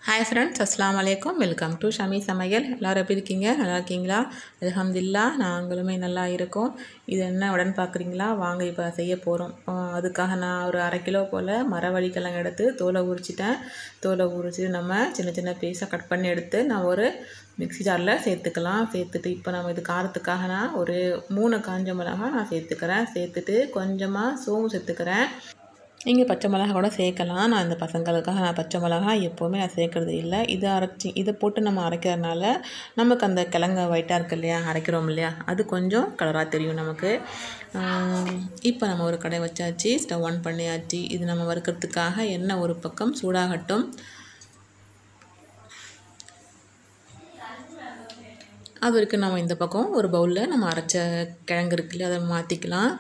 hi friends அஸ்லாம் வலைக்கம் welcome to Shami சமையல் எல்லோரும் எப்படி இருக்கீங்க நல்லா இருக்கீங்களா அல்ஹம்துலில்லா நாங்களுமே நல்லா இருக்கோம் இது என்ன உடன் பார்க்குறீங்களா வாங்க இப்போ செய்ய போகிறோம் அதுக்காக நான் ஒரு அரை கிலோ போல் மரவள்ளிக்கிழங்கு எடுத்து தோலை உரிச்சிட்டேன் தோலை உரிச்சிட்டு நம்ம சின்ன சின்ன பீஸாக கட் பண்ணி எடுத்து நான் ஒரு மிக்ஸி ஜாரில் சேர்த்துக்கலாம் சேர்த்துட்டு இப்போ நம்ம இது காரத்துக்காக நான் ஒரு மூணு காஞ்ச மிளகாய் நான் சேர்த்துக்கிறேன் சேர்த்துட்டு கொஞ்சமாக சோம்பு சேர்த்துக்கிறேன் நீங்கள் பச்சை மிளகா கூட சேர்க்கலாம் நான் இந்த பசங்களுக்காக நான் பச்சை மிளகா எப்போவுமே நான் சேர்க்குறது இல்லை இதை அரைச்சி இதை போட்டு நம்ம அரைக்கிறதுனால நமக்கு அந்த கிழங்கு ஒயிட்டாக இருக்கு இல்லையா அரைக்கிறோம் இல்லையா அது கொஞ்சம் கலராக தெரியும் நமக்கு இப்போ நம்ம ஒரு கடை வச்சாச்சு ஸ்டவ் ஆன் பண்ணியாச்சு இது நம்ம வறுக்கிறதுக்காக எண்ணெய் ஒரு பக்கம் சூடாகட்டும் அது வரைக்கும் நம்ம இந்த பக்கம் ஒரு பவுலில் நம்ம அரைச்ச கிழங்கு இருக்குல்ல அதை மாற்றிக்கலாம்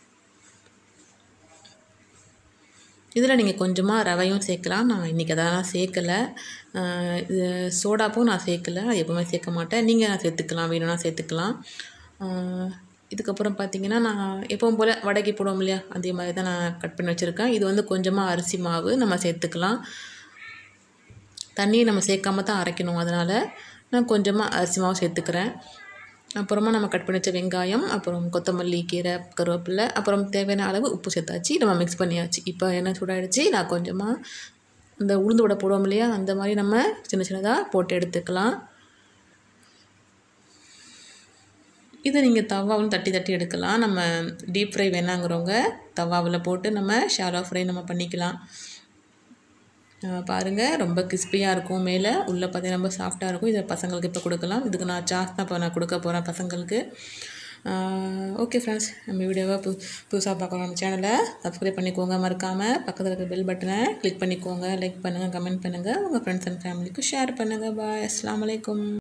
இதில் நீங்கள் கொஞ்சமாக ரவையும் சேர்க்கலாம் நான் இன்றைக்கி அதெல்லாம் சேர்க்கலை இது சோடாப்பும் நான் சேர்க்கலை அது எப்போவுமே சேர்க்க மாட்டேன் நீங்கள் நான் சேர்த்துக்கலாம் வேணும்னா சேர்த்துக்கலாம் இதுக்கப்புறம் பார்த்தீங்கன்னா நான் எப்பவும் போல் வடக்கி போடுவோம் இல்லையா அதே மாதிரி தான் நான் கட் பண்ணி வச்சுருக்கேன் இது வந்து கொஞ்சமாக அரிசி மாவு நம்ம சேர்த்துக்கலாம் தண்ணியை நம்ம சேர்க்காம தான் அரைக்கணும் அதனால் நான் கொஞ்சமாக அரிசி மாவு சேர்த்துக்கிறேன் அப்புறமா நம்ம கட் பண்ணி வச்ச வெங்காயம் அப்புறம் கொத்தமல்லி கீரை கருவேப்பிலை அப்புறம் தேவையான அளவு உப்பு சேர்த்தாச்சு நம்ம மிக்ஸ் பண்ணியாச்சு இப்போ என்ன சூடாகிடுச்சு நான் கொஞ்சமாக இந்த உளுந்து வடை போடுவோம் இல்லையா அந்த மாதிரி நம்ம சின்ன சின்னதாக போட்டு எடுத்துக்கலாம் இதை நீங்கள் தவாவும் தட்டி தட்டி எடுக்கலாம் நம்ம டீப் ஃப்ரை வேணாங்கிறவங்க தவாவில் போட்டு நம்ம ஷாலோ ஃப்ரை நம்ம பண்ணிக்கலாம் பாருங்கள் ரொம்ப கிறிஸ்பியாக இருக்கும் மேலே உள்ளே பார்த்தீங்கன்னா ரொம்ப சாஃப்டாக இருக்கும் இதை பசங்களுக்கு இப்போ கொடுக்கலாம் இதுக்கு நான் சாஸ் தான் இப்போ நான் கொடுக்க போகிறேன் பசங்களுக்கு ஓகே ஃப்ரெண்ட்ஸ் நம்ம வீடியோவை பு புதுசாக பார்க்குறோம் நம்ம சேனலை சப்ஸ்கிரைப் பண்ணிக்கோங்க மறக்காமல் பக்கத்தில் இருக்க பெல் பட்டனை கிளிக் பண்ணிக்கோங்க லைக் பண்ணுங்கள் கமெண்ட் பண்ணுங்கள் உங்கள் ஃப்ரெண்ட்ஸ் அண்ட் ஃபேமிலிக்கு ஷேர் பண்ணுங்கள் பாய் அஸ்லாம் வலைக்கம்